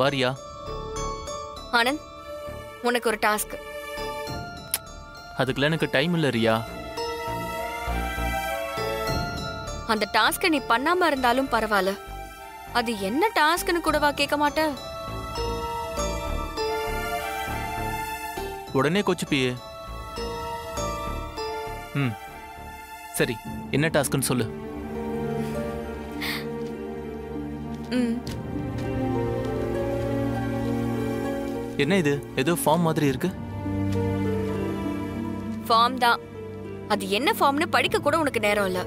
வாரியா ஆனந்த் உனக்கு ஒரு டாஸ்க் அதுக்கெல்லாம் எனக்கு டைம் இல்லை ரியா அந்த டாஸ்க்கை நீ பண்ணாம இருந்தாலும் பரவாயில்ல அது என்ன டாஸ்க்னு கூடவா கேட்க மாட்ட உடனே கொச்சுப்பியே ம் சரி என்ன டாஸ்க்னு சொல்லு ம் என்ன இது ஏதோ ஃபார்ம் மாதிரி இருக்கு ஃபார்ம் தான் அது என்ன ஃபார்ம்னு படிக்க கூட உனக்கு நேரம் இல்ல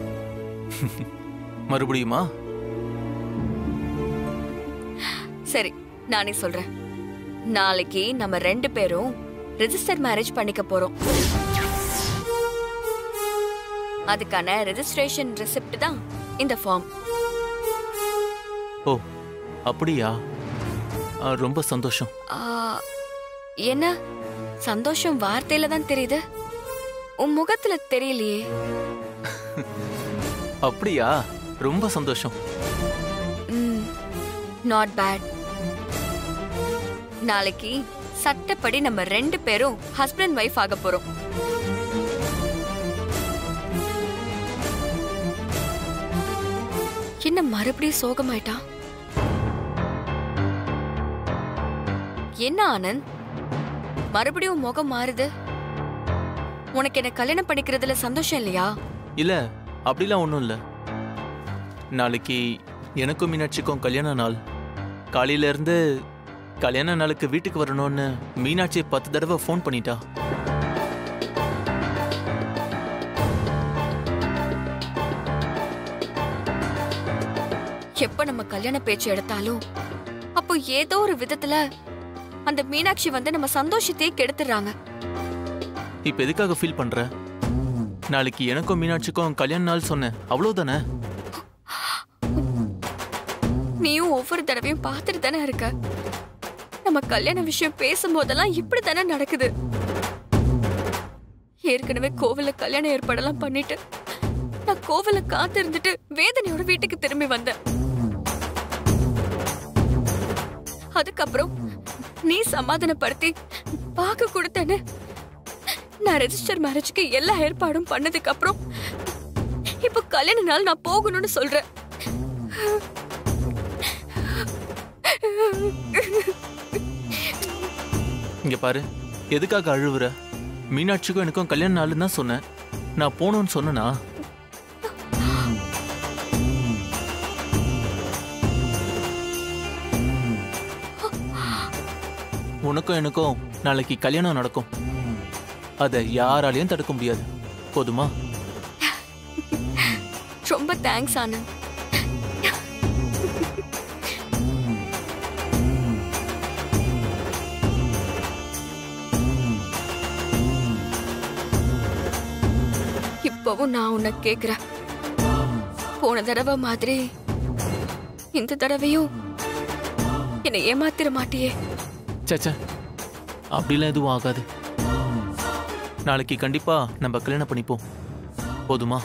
மறுபடியுமா சரி நானே சொல்றேன் நாளைக்கு நம்ம ரெண்டு பேரும் ரெஜிஸ்டர் மேரேஜ் பண்ணிக்க போறோம் அதுக்கான ரெஜிஸ்ட்ரேஷன் ரெசிப்ட் தான் இந்த ஃபார்ம் ஓ அப்படியா ஆ, ரொம்ப சந்தோஷம் என்ன சந்தோஷம் வார்த்தையில தான் தெரியுது உன் முகத்துல தெரியலையே அப்படியா ரொம்ப சந்தோஷம் ம் நாட் பேட் நாளைக்கு சட்டப்படி நம்ம ரெண்டு பேரும் ஹஸ்பண்ட் ஒய்ஃப் ஆக போறோம் என்ன மறுபடியும் சோகமாயிட்டான் என்ன ஆனந்த் மறுபடியும் முகம் மாறுது உனக்கு என்ன கல்யாணம் பண்ணிக்கிறதுல சந்தோஷம் இல்லையா இல்ல அப்படிலாம் ஒன்றும் இல்லை நாளைக்கு எனக்கும் மீனாட்சிக்கும் கல்யாண நாள் காலையில இருந்து கல்யாண நாளுக்கு வீட்டுக்கு வரணும்னு மீனாட்சி பத்து தடவை ஃபோன் பண்ணிட்டா எப்ப நம்ம கல்யாண பேச்சு எடுத்தாலும் அப்போ ஏதோ ஒரு விதத்துல அந்த மீனாட்சி வந்து நம்ம சந்தோஷத்தையே கெடுத்துடுறாங்க இப்ப எதுக்காக ஃபீல் பண்ற நாளைக்கு எனக்கும் மீனாட்சிக்கும் கல்யாண நாள் சொன்னேன் அவ்வளவுதானே நீயும் ஒவ்வொரு தடவையும் பார்த்துட்டு தானே இருக்க நம்ம கல்யாண விஷயம் பேசும்போதெல்லாம் இப்படி தானே நடக்குது ஏற்கனவே கோவில்ல கல்யாண ஏற்பாடெல்லாம் பண்ணிட்டு நான் கோவில்ல காத்து இருந்துட்டு வேதனையோட வீட்டுக்கு திரும்பி வந்தேன் அதுக்கப்புறம் நீ சமாதானப்படுத்தி வாக்கு கொடுத்தேன்னு நான் ரெஜிஸ்டர் மேரேஜ்க்கு எல்லா ஏற்பாடும் பண்ணதுக்கு அப்புறம் இப்போ கல்யாண நாள் நான் போகணும்னு சொல்றேன் இங்க பாரு எதுக்காக அழுவுற மீனாட்சிக்கும் எனக்கும் கல்யாண நாள்னு தான் சொன்னேன் நான் போகணும்னு சொன்னனா உனக்கும் எனக்கும் நாளைக்கு கல்யாணம் நடக்கும் அதை யாராலையும் தடுக்க முடியாது போதுமா ரொம்ப தேங்க்ஸ் ஆனந்த் இப்பவும் நான் உன்னை கேக்குறேன் போன தடவை மாதிரி இந்த தடவையும் என்னை ஏமாத்திர மாட்டியே சேச்சே அப்படிலாம் எதுவும் ஆகாது நாளைக்கு கண்டிப்பா நம்ம கல்யாணம் பண்ணிப்போம் போதுமா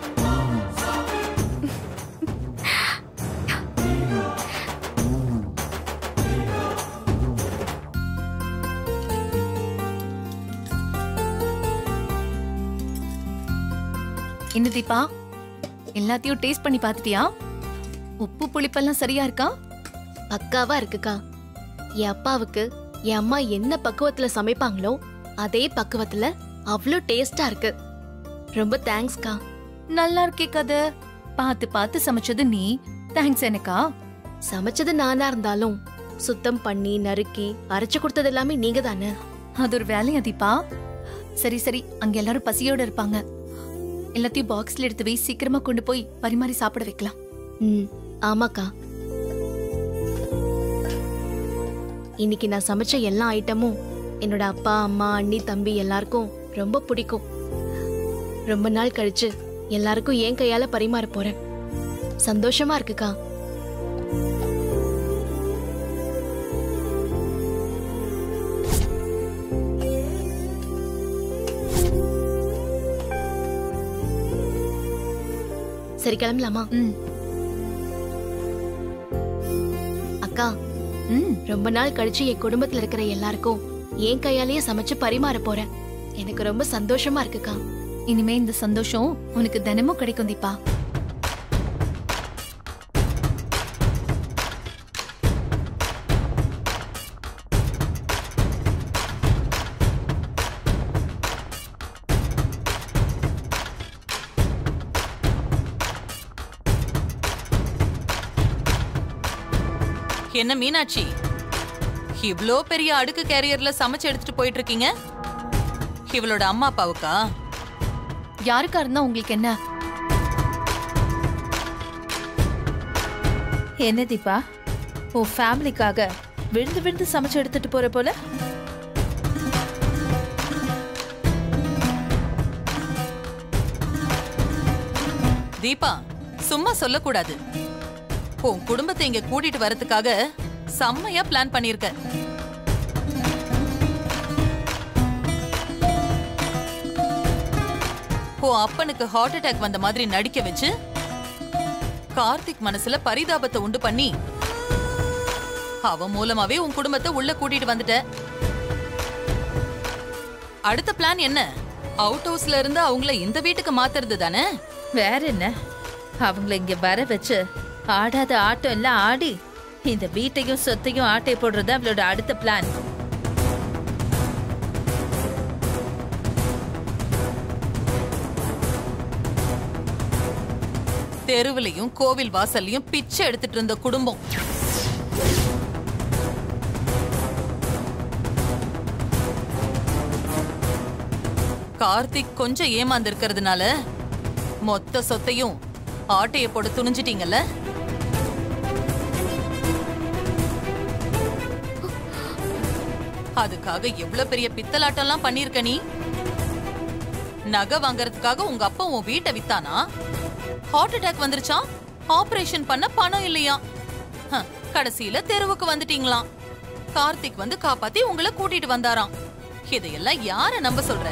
என்ன தீபா எல்லாத்தையும் டேஸ்ட் பண்ணி பார்த்துட்டியா உப்பு புளிப்பெல்லாம் சரியா இருக்கா பக்காவா இருக்குக்கா என் அப்பாவுக்கு என் அம்மா என்ன பக்குவத்துல சமைப்பாங்களோ அதே பக்குவத்துல அவ்வளோ டேஸ்டா இருக்கு ரொம்ப தேங்க்ஸ்க்கா நல்லா இருக்கே கதை பார்த்து பார்த்து சமைச்சது நீ தேங்க்ஸ் எனக்கா சமைச்சது நானா இருந்தாலும் சுத்தம் பண்ணி நறுக்கி அரைச்சு கொடுத்தது எல்லாமே நீங்க தானே அது ஒரு வேலையா தீபா சரி சரி அங்க எல்லாரும் பசியோட இருப்பாங்க எல்லாத்தையும் பாக்ஸ்ல எடுத்து வை சீக்கிரமா கொண்டு போய் பரிமாறி சாப்பிட வைக்கலாம் ம் ஆமாக்கா இன்னைக்கு நான் சமைச்ச எல்லா ஐட்டமும் என்னோட அப்பா அம்மா அண்ணி தம்பி எல்லாருக்கும் ரொம்ப பிடிக்கும் ரொம்ப நாள் கழிச்சு எல்லாருக்கும் என் கையால பரிமாற போறேன் சந்தோஷமா இருக்குக்கா சரி கிளம்பலாமா ம் அக்கா ம் ரொம்ப நாள் கழிச்சு என் குடும்பத்துல இருக்கிற எல்லாருக்கும் என் கையாலேயே சமைச்சு பரிமாற போறேன் எனக்கு ரொம்ப சந்தோஷமா இருக்குக்கா இனிமே இந்த சந்தோஷம் உனக்கு தினமும் கிடைக்கும் தீபா என்ன மீனாட்சி இவ்ளோ பெரிய அடுக்கு கேரியர்ல சமைச்சு எடுத்துட்டு போயிட்டு இருக்கீங்க இவளோட அம்மா அப்பாவுக்கா யாருக்கா இருந்தா உங்களுக்கு என்ன என்ன தீபா உன் ஃபேமிலிக்காக விழுந்து விழுந்து சமைச்சு எடுத்துட்டு போற போல தீபா சும்மா சொல்லக்கூடாது உன் குடும்பத்தை இங்க கூட்டிட்டு வரதுக்காக செம்மையா பிளான் பண்ணிருக்க உன் அப்பனுக்கு ஹார்ட் அட்டாக் வந்த மாதிரி நடிக்க வச்சு கார்த்திக் மனசுல பரிதாபத்தை உண்டு பண்ணி அவன் மூலமாவே உன் குடும்பத்தை உள்ள கூட்டிட்டு வந்துட்ட அடுத்த பிளான் என்ன அவுட் ஹவுஸ்ல இருந்து அவங்கள இந்த வீட்டுக்கு மாத்துறது தானே வேற என்ன அவங்கள இங்க வர வச்சு ஆடாத ஆட்டம் எல்லாம் ஆடி இந்த வீட்டையும் சொத்தையும் ஆட்டை போடுறது அவளோட அடுத்த பிளான் தெருவுலயும் கோவில் வாசல்லையும் பிச்சை எடுத்துட்டு இருந்த குடும்பம் கார்த்திக் கொஞ்சம் ஏமாந்திருக்கிறதுனால மொத்த சொத்தையும் ஆட்டைய போட துணிஞ்சிட்டீங்கல்ல அதுக்காக எவ்வளவு பெரிய பித்தலாட்டம்லாம் பண்ணிருக்க நீ நகை வாங்குறதுக்காக உங்க அப்பா உன் வீட்டை வித்தானா ஹார்ட் அட்டாக் வந்துருச்சாம் ஆபரேஷன் பண்ண பணம் இல்லையா ஹ, கடைசியில தெருவுக்கு வந்துட்டீங்களாம் கார்த்திக் வந்து காப்பாத்தி உங்களை கூட்டிட்டு வந்தாராம் இதையெல்லாம் யார நம்ப சொல்ற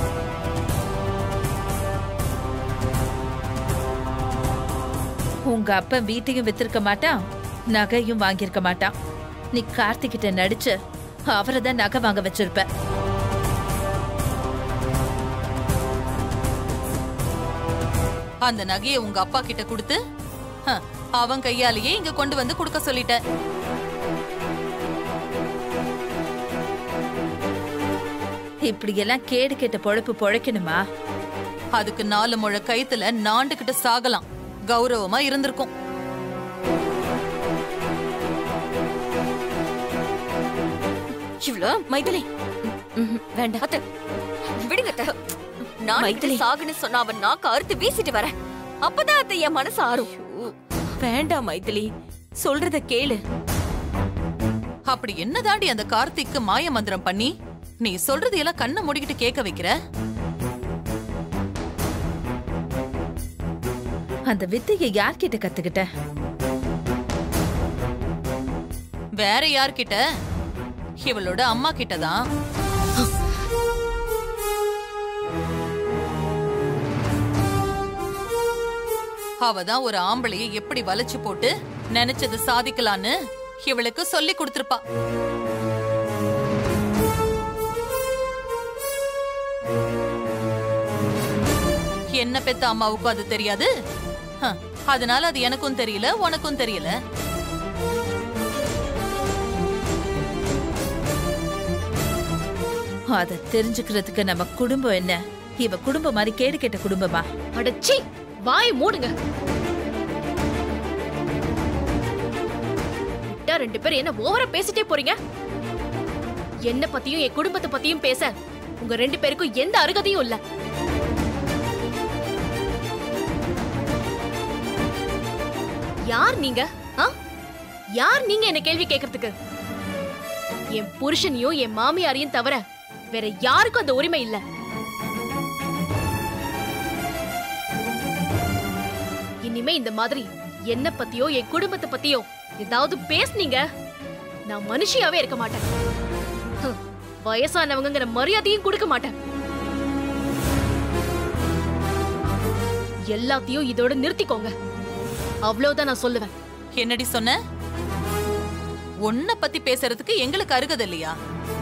உங்க அப்பா வீட்டையும் வித்திருக்க மாட்டான் நகையும் வாங்கியிருக்க மாட்டான் நீ கார்த்திகிட்ட நடிச்சு அவரை தான் நகை வாங்க வச்சிருப்ப அந்த நகையை உங்க அப்பா கிட்ட கொடுத்து ஹ, அவன் கையாலேயே இங்க கொண்டு வந்து கொடுக்க சொல்லிட்ட இப்படியெல்லாம் கேடு கெட்ட பொழப்பு பொழைக்கணுமா அதுக்கு நாலு முழ கயித்துல நாண்டுகிட்டு சாகலாம் கௌரவமா இருந்திருக்கும் இவ்ளோ மைதிலி வேண்டாம் அத்தை விடுங்க அத்தை நான் மைதிலி சாகுன்னு சொன்ன அவன் நாக்கு அறுத்து வீசிட்டு வரேன் அப்பதான் அத்தை என் மனசு ஆறும் வேண்டாம் மைதிலி சொல்றத கேளு அப்படி என்னதாண்டி அந்த கார்த்திக்கு மாய மந்திரம் பண்ணி நீ சொல்றது எல்லாம் கண்ணை மூடிக்கிட்டு கேட்க வைக்கிற அந்த வித்தையை யார்கிட்ட கத்துக்கிட்ட வேற யார்கிட்ட இவளோட அம்மா கிட்டதான் அவ தான் ஒரு ஆம்பளைய எப்படி வளைச்சு போட்டு நினைச்சது சாதிக்கலான்னு இவளுக்கு சொல்லி கொடுத்திருப்பா என்ன பெத்த அம்மாவுக்கும் அது தெரியாது ஹ, அதனால அது எனக்கும் தெரியல உனக்கும் தெரியல அத தெரிஞ்சுக்கிறதுக்கு நம்ம குடும்பம் என்ன இவ குடும்பம் மாதிரி கேடு கெட்ட குடும்பமா அடச்சி வாய் மூடுங்க விட்டா ரெண்டு பேரும் என்ன ஓவரா பேசிட்டே போறீங்க என்ன பத்தியும் என் குடும்பத்தை பத்தியும் பேச உங்க ரெண்டு பேருக்கும் எந்த அருகதையும் இல்ல யார் நீங்க ஆ? யார் நீங்க என்ன கேள்வி கேட்கறதுக்கு என் புருஷனையும் என் மாமியாரையும் தவிர வேற யாருக்கும் அந்த உரிமை இல்ல இனிமே இந்த மாதிரி என்ன பத்தியோ என் குடும்பத்தை பத்தியோ ஏதாவது பேசுனீங்க நான் மனுஷியாவே இருக்க மாட்டேன் ஹம், வயசானவங்கங்கிற மரியாதையும் கொடுக்க மாட்டேன் எல்லாத்தையும் இதோட நிறுத்திக்கோங்க அவ்வளவுதான் நான் சொல்லுவேன் என்னடி சொன்ன உன்னை பத்தி பேசுறதுக்கு எங்களுக்கு அருகது இல்லையா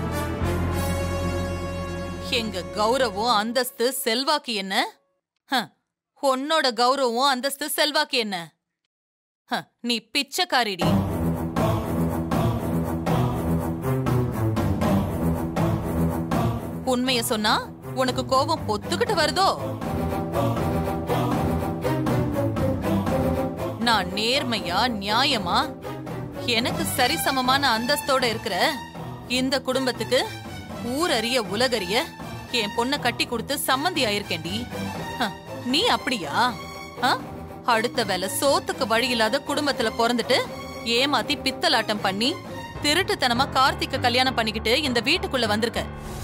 எங்க கௌரவம் அந்தஸ்து செல்வாக்கு என்ன ஹ, உன்னோட கௌரவம் அந்தஸ்து செல்வாக்கு என்ன ஹ, நீ பிச்சைக்காரிடி உண்மைய சொன்னா உனக்கு கோபம் பொத்துக்கிட்டு வருதோ நான் நேர்மையா நியாயமா எனக்கு சரிசமமான அந்தஸ்தோட இருக்கிற இந்த குடும்பத்துக்கு ஊரறிய உலகறிய என் பொண்ண கட்டி கொடுத்து சம்மந்தி ஆயிருக்கேன்டி ஹ, நீ அப்படியா ஹ? அடுத்த வேலை சோத்துக்கு வழி இல்லாத குடும்பத்துல பிறந்துட்டு ஏமாத்தி பித்தலாட்டம் பண்ணி திருட்டுத்தனமா கார்த்திக்க கல்யாணம் பண்ணிக்கிட்டு இந்த வீட்டுக்குள்ள வந்திருக்க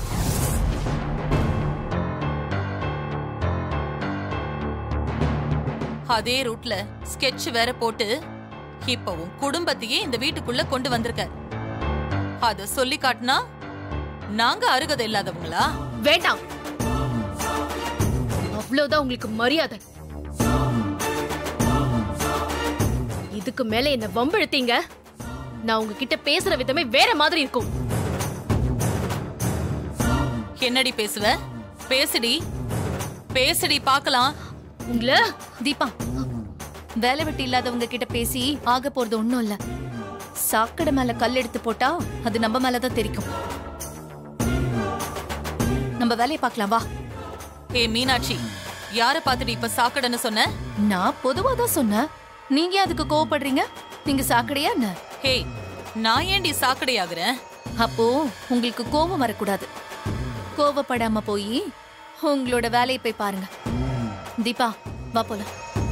அதே ரூட்ல ஸ்கெட்ச் வேற போட்டு இப்ப உன் குடும்பத்தையே இந்த வீட்டுக்குள்ள கொண்டு வந்திருக்க அத சொல்லி காட்டினா நாங்க அருகதை இல்லாதவங்களா வேண்டாம் அவ்வளவுதான் உங்களுக்கு மரியாதை இதுக்கு மேல என்ன வம்பிழுத்தீங்க நான் உங்ககிட்ட பேசுற விதமே வேற மாதிரி இருக்கும் என்னடி பேசுவ பேசுடி பேசுடி பார்க்கலாம் உங்களை தீபா வேலை வெட்டி இல்லாதவங்க கிட்ட பேசி ஆக போறது ஒண்ணும் இல்ல சாக்கடை மேல கல் எடுத்து போட்டா அது நம்ம மேலதான் தெரிக்கும் நம்ம வேலையை பார்க்கலாம் வா ஏ மீனாட்சி யார பார்த்துட்டு இப்ப சாக்கடைன்னு சொன்ன நான் பொதுவா தான் சொன்னேன் நீங்க அதுக்கு கோவப்படுறீங்க நீங்க சாக்கடையா என்ன ஹே நான் ஏண்டி சாக்கடையாகுறேன் அப்போ உங்களுக்கு கோபம் வரக்கூடாது கோவப்படாம போய் உங்களோட வேலையை போய் பாருங்க தீபா வா போலாம்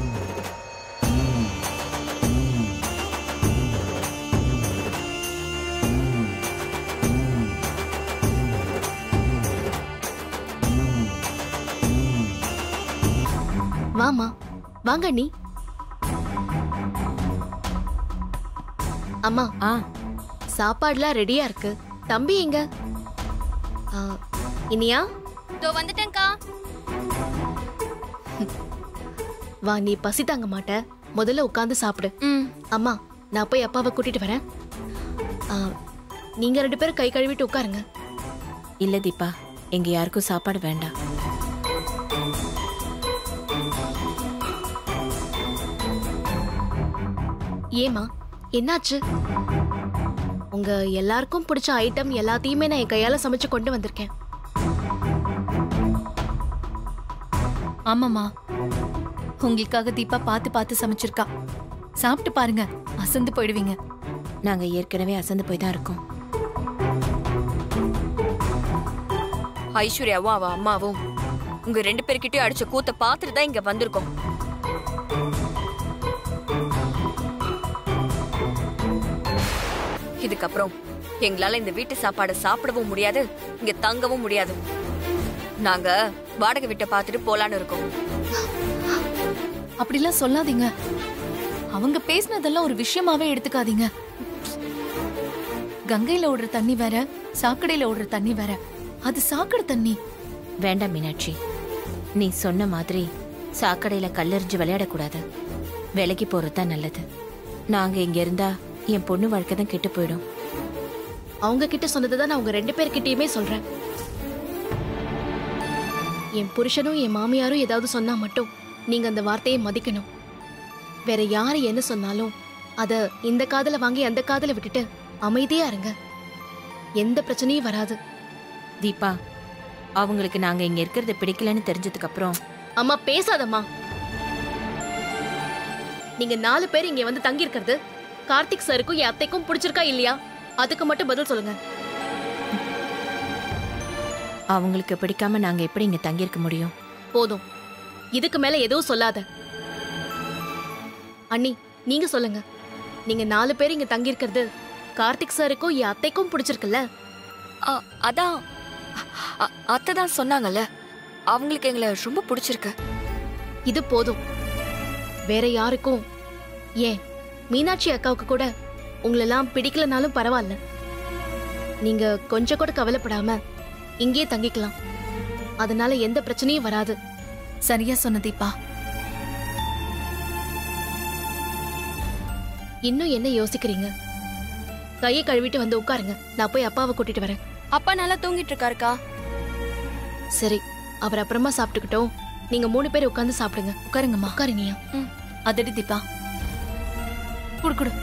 வாமா வாங்க அண்ணி அம்மா ஆ சாப்பாடுலாம் ரெடியா இருக்கு தம்பி எங்க ஆ, இனியா இதோ வந்துட்டேன்க்கா வா நீ பசி தாங்க மாட்ட முதல்ல உட்காந்து சாப்பிடு ம் அம்மா நான் போய் அப்பாவை கூட்டிட்டு வரேன் ஆ, நீங்க ரெண்டு பேரும் கை கழுவிட்டு உட்காருங்க இல்ல தீபா எங்க யாருக்கும் சாப்பாடு வேண்டாம் ஏமா என்னாச்சு உங்க எல்லாருக்கும் பிடிச்ச ஐட்டம் எல்லாத்தையுமே நான் என் கையால சமைச்சு கொண்டு வந்திருக்கேன் ஆமாமா உங்களுக்காக தீபா பார்த்து பார்த்து சமைச்சிருக்கா சாப்பிட்டு பாருங்க அசந்து போயிடுவீங்க நாங்க ஏற்கனவே அசந்து போய் தான் இருக்கோம் ஐஸ்வர்யாவும் அவ அம்மாவும் உங்க ரெண்டு பேர்கிட்டயும் அடிச்ச கூத்த பாத்துட்டு தான் இங்க வந்திருக்கோம் இதுக்கப்புறம் எங்களால இந்த வீட்டு சாப்பாடை சாப்பிடவும் முடியாது இங்க தங்கவும் முடியாது நாங்க வாடகை வீட்டை பார்த்துட்டு போலான்னு இருக்கோம் அப்படிலாம் சொல்லாதீங்க அவங்க பேசினதெல்லாம் ஒரு விஷயமாவே எடுத்துக்காதீங்க கங்கையில ஓடுற தண்ணி வேற சாக்கடையில ஓடுற தண்ணி வேற அது சாக்கடை தண்ணி வேண்டாம் மீனாட்சி நீ சொன்ன மாதிரி சாக்கடையில கல்லெறிஞ்சு விளையாடக்கூடாது விலைக்கு போறது தான் நல்லது நாங்க இங்க இருந்தா என் பொண்ணு வாழ்க்கை தான் கெட்டு போயிடும் அவங்க கிட்ட சொன்னதுதான் நான் உங்க ரெண்டு பேர்கிட்டயுமே சொல்றேன் என் புருஷனும் என் மாமியாரும் ஏதாவது சொன்னா மட்டும் நீங்க அந்த வார்த்தையை மதிக்கணும் வேற யாரு என்ன சொன்னாலும் அத இந்த காதுல வாங்கி அந்த காதுல விட்டுட்டு அமைதியா இருங்க எந்த பிரச்சனையும் வராது தீபா அவங்களுக்கு நாங்க இங்க இருக்கிறது பிடிக்கலன்னு தெரிஞ்சதுக்கு அப்புறம் அம்மா பேசாதம்மா நீங்க நாலு பேர் இங்க வந்து தங்கி இருக்கிறது கார்த்திக் சாருக்கும் என் அத்தைக்கும் பிடிச்சிருக்கா இல்லையா அதுக்கு மட்டும் பதில் சொல்லுங்க அவங்களுக்கு பிடிக்காம நாங்க எப்படி இங்க தங்கியிருக்க முடியும் போதும் இதுக்கு மேல எதுவும் சொல்லாத அண்ணி நீங்க சொல்லுங்க நீங்க நாலு பேர் இங்க தங்கி இருக்கிறது கார்த்திக் சாருக்கும் என் அத்தைக்கும் பிடிச்சிருக்குல்ல ஆ, அதான் அ- அத்தை தான் சொன்னாங்கல்ல அவங்களுக்கு எங்களை ரொம்ப பிடிச்சிருக்கு இது போதும் வேற யாருக்கும் ஏன் மீனாட்சி அக்காவுக்கு கூட உங்களெல்லாம் பிடிக்கலனாலும் பரவாயில்ல நீங்க கொஞ்சம் கூட கவலைப்படாம இங்கேயே தங்கிக்கலாம் அதனால எந்த பிரச்சனையும் வராது சரியா சொன்ன தீபா இன்னும் என்ன யோசிக்கிறீங்க கையை கழுவிட்டு வந்து உட்காருங்க நான் போய் அப்பாவை கூட்டிட்டு வரேன் அப்பா நல்லா தூங்கிட்டு இருக்காருக்கா சரி அவர் அப்புறமா சாப்பிட்டுக்கிட்டோம் நீங்க மூணு பேர் உட்கார்ந்து சாப்பிடுங்க உட்காருங்கம்மா உட்காருங்கய்யா அதடி தீபா குடு குடு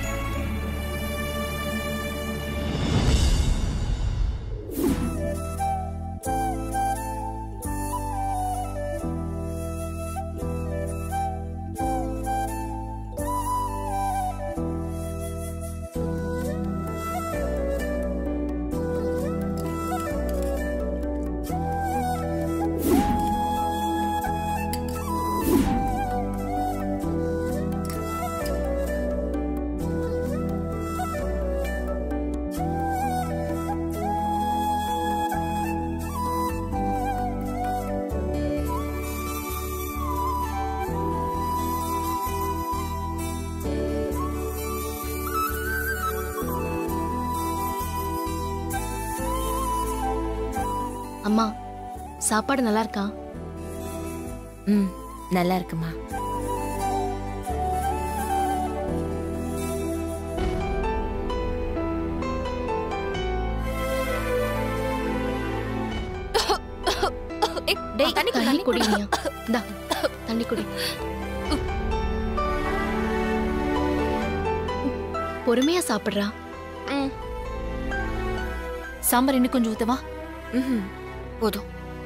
அம்மா சாப்பாடு நல்லா இருக்கா ம் நல்லா இருக்குமா ஏய், டேய், தண்ணி குடி, தண்ணி குடிங்கய்யா இந்தா தண்ணி குடி பொறுமையா சாப்பிடுறா ம், சாம்பார் இன்னும் கொஞ்சம் ஊத்தவா ம்ஹும். போதும்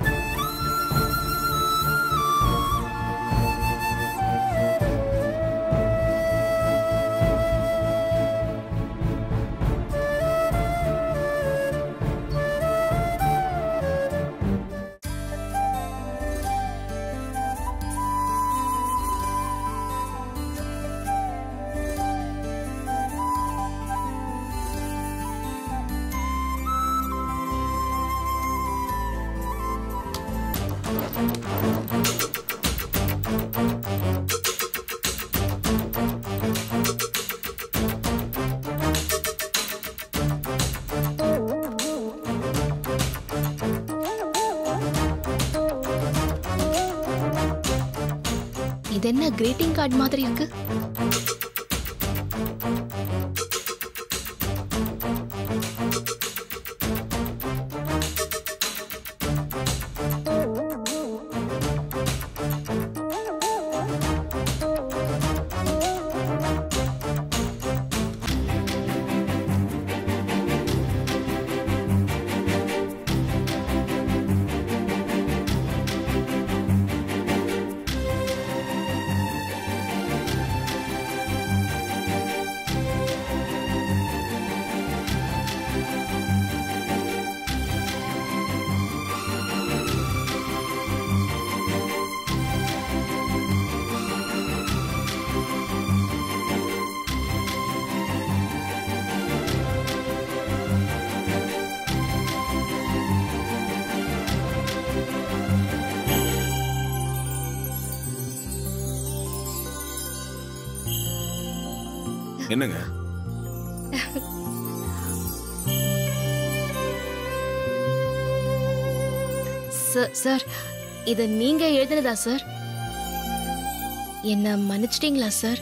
இது என்ன கிரீட்டிங் கார்டு மாதிரி இருக்கு என்னங்க சார் சார் இது நீங்க எழுதுனதா சார் என்ன மன்னிச்சிட்டீங்களா சார்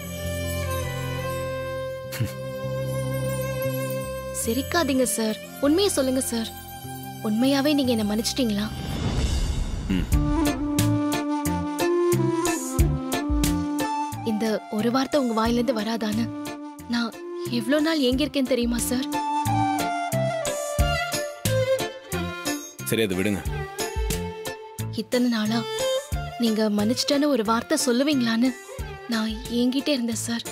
சிரிக்காதீங்க சார் உண்மையை சொல்லுங்க சார் உண்மையாவே நீங்க என்ன மன்னிச்சிட்டீங்களா ம். இந்த ஒரு வார்த்தை உங்க வாயிலிருந்து வராதான்னு நான் எவ்வளவு நாள் எங்க இருக்கேன்னு தெரியுமா சார் சரி அதை விடுங்க இத்தனை நாளா நீங்க மன்னிச்சிட்டேன்னு ஒரு வார்த்தை சொல்லுவீங்களான்னு நான் ஏங்கிட்டே இருந்தேன் சார்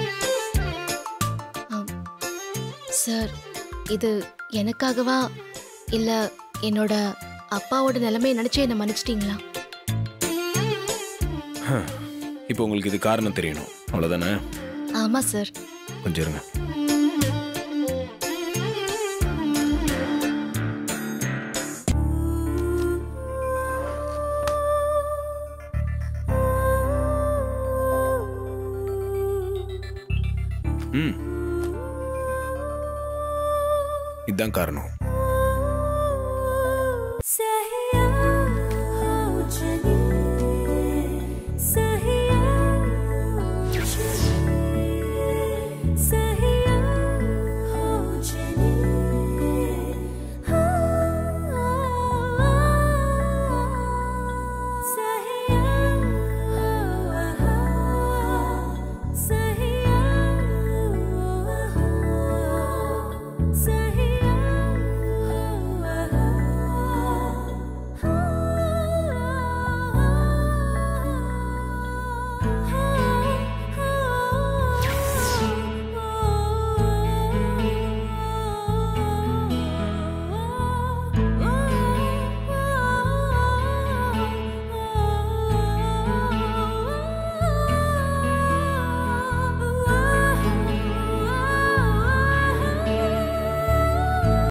ஆம். சார் இது எனக்காகவா இல்ல என்னோட அப்பாவோட நிலைமையை நினைச்சு என்ன மன்னிச்சிட்டீங்களா இப்போ உங்களுக்கு இது காரணம் தெரியணும் அவ்வளோதானே ஆமா சார் கொஞ்சம் இருங்க ம் இதுதான் காரணம் सहिया हो sa